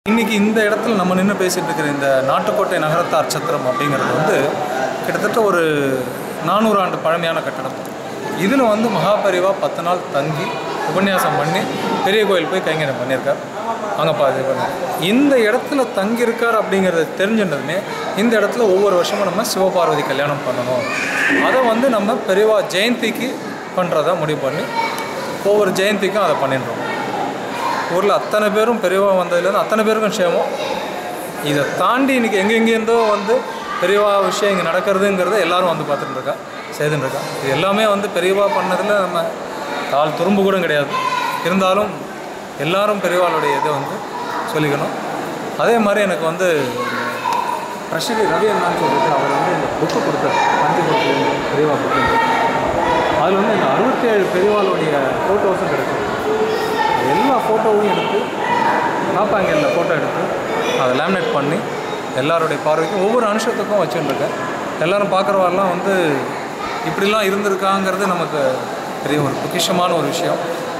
இன்றைக்கி இந்த இடத்துல நம்ம நின்று பேசிகிட்டு இருக்கிற இந்த நாட்டுக்கோட்டை நகரத்தார் சத்திரம் அப்படிங்கிறது வந்து கிட்டத்தட்ட ஒரு நானூறு ஆண்டு பழமையான கட்டடம் இதில் வந்து மகாபரிவா பத்து நாள் தங்கி உபன்யாசம் பண்ணி பெரிய கோயில் போய் கைங்கரியம் பண்ணியிருக்கார் அங்கே பாதி பண்ண இந்த இடத்துல தங்கியிருக்கார் அப்படிங்கிறது தெரிஞ்சிருந்ததுமே இந்த இடத்துல ஒவ்வொரு வருஷமும் நம்ம சிவபார்வதி கல்யாணம் பண்ணணும் அதை வந்து நம்ம பெரியவா ஜெயந்திக்கு பண்ணுறதா முடிவு பண்ணி ஒவ்வொரு ஜெயந்திக்கும் அதை பண்ணிடுறோம் ஊரில் அத்தனை பேரும் பெரியவா வந்ததுலேருந்து அத்தனை பேருக்கும் க்ஷேமம் இதை தாண்டி இன்றைக்கி எங்கெங்கேருந்தோ வந்து பெரியவா விஷயம் இங்கே நடக்கிறதுங்கிறத எல்லாரும் வந்து பார்த்துட்டு இருக்கா செய்துன்னு இருக்கா இது எல்லாமே வந்து பெரியவா பண்ணதில் நம்ம கால் துரும்பு கூட கிடையாது இருந்தாலும் எல்லாரும் பெரியவாளுடைய இதை வந்து சொல்லிக்கணும் அதே மாதிரி எனக்கு வந்து பிரஷரி ரவி அண்ணான்னு சொல்லிட்டு அவர் வந்து இந்த புக்கு கொடுத்தார் காஞ்சிபுரத்தில் பெரியவா புக்கு அதில் வந்து இந்த அறுபத்தி ஏழு பெரியவாளுடைய ஃபோட்டோஸும் கிடைக்கும் எல்லா ஃபோட்டோவும் எடுத்து காப்பாங்கல்ல ஃபோட்டோ எடுத்து அதை லேமினேட் பண்ணி எல்லாருடைய பார்வைக்கும் ஒவ்வொரு அனுஷத்துக்கும் வச்சுட்டுருக்கேன் எல்லாரும் பார்க்குறவாரெல்லாம் வந்து இப்படிலாம் இருந்திருக்காங்கிறது நமக்கு பெரிய ஒரு பொக்கிஷமான ஒரு விஷயம்